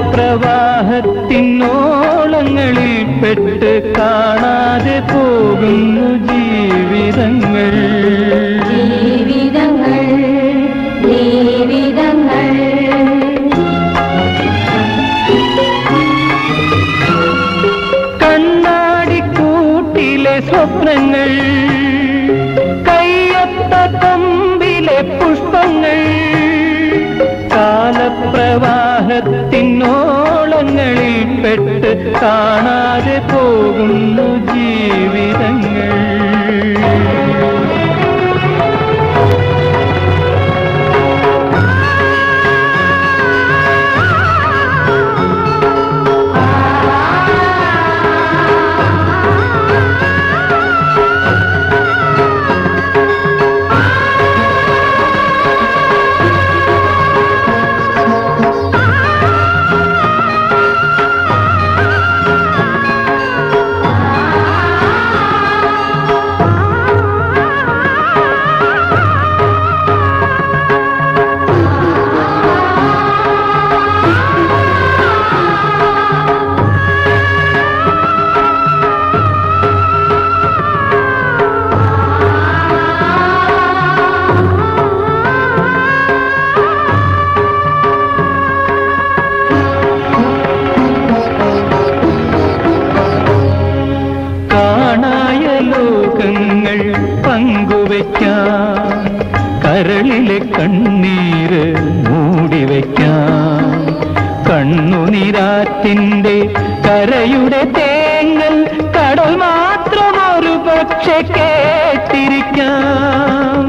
കാലപ്രവാഹത്തിനോളങ്ങളിൽ പെട്ട് കാണാതെ പോകുന്നു ജീവിതങ്ങൾ ജീവിതങ്ങൾ ജീവിതങ്ങൾ കണ്ണാടിക്കൂട്ടിലെ സ്വപ്നങ്ങൾ കയ്യൊത്ത കൊമ്പിലെ പുഷ്പങ്ങൾ കാലപ്രവാഹത്തിനോളങ്ങളിൽ പെട്ട് കാണാതെ പോകുന്നു ജീവിതങ്ങൾ കാണായ ലോകങ്ങൾ പങ്കുവയ്ക്കാം കരളിലെ കണ്ണീര് മൂടിവയ്ക്കാം കണ്ണുനിരാറ്റിന്റെ കരയുടെ തേങ്ങൽ കടൽ മാത്രം ഒരു പക്ഷെ കേട്ടിരിക്കാം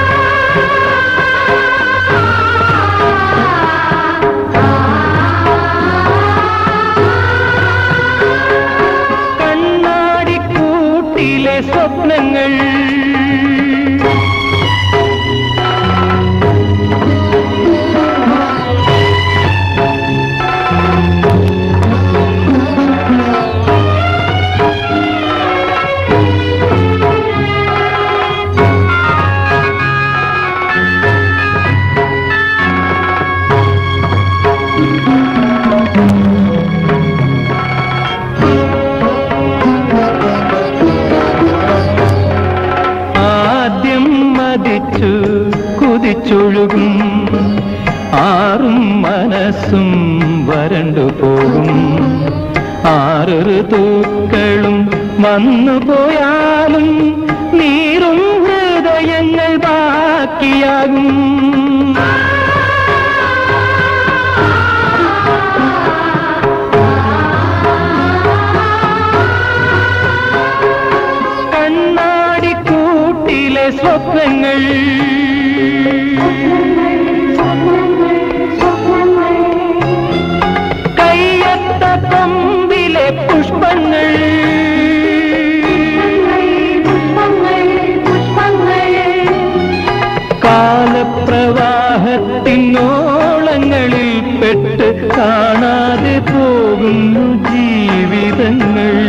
കണ്ണാടിക്കൂട്ടിലെ സ്വപ്നങ്ങൾ ആദ്യം മതിച്ചു കുതിച്ചൊഴുകും ആറും മനസ്സും വരണ്ടു പോകും ആറൊരു തൂക്കളും വന്നു പോയാലും നീറും ഹൃദയങ്ങൾ ബാക്കിയാകും കണ്ണാടിക്കൂട്ടിലെ സ്വപ്നങ്ങൾ കയ്യത്ത കൊമ്പിലെ പുഷ്പങ്ങൾ കാലപ്രവാഹത്തിനോളങ്ങളിൽ പെട്ട് കാണാതെ പോകുന്നു ജീവിതങ്ങൾ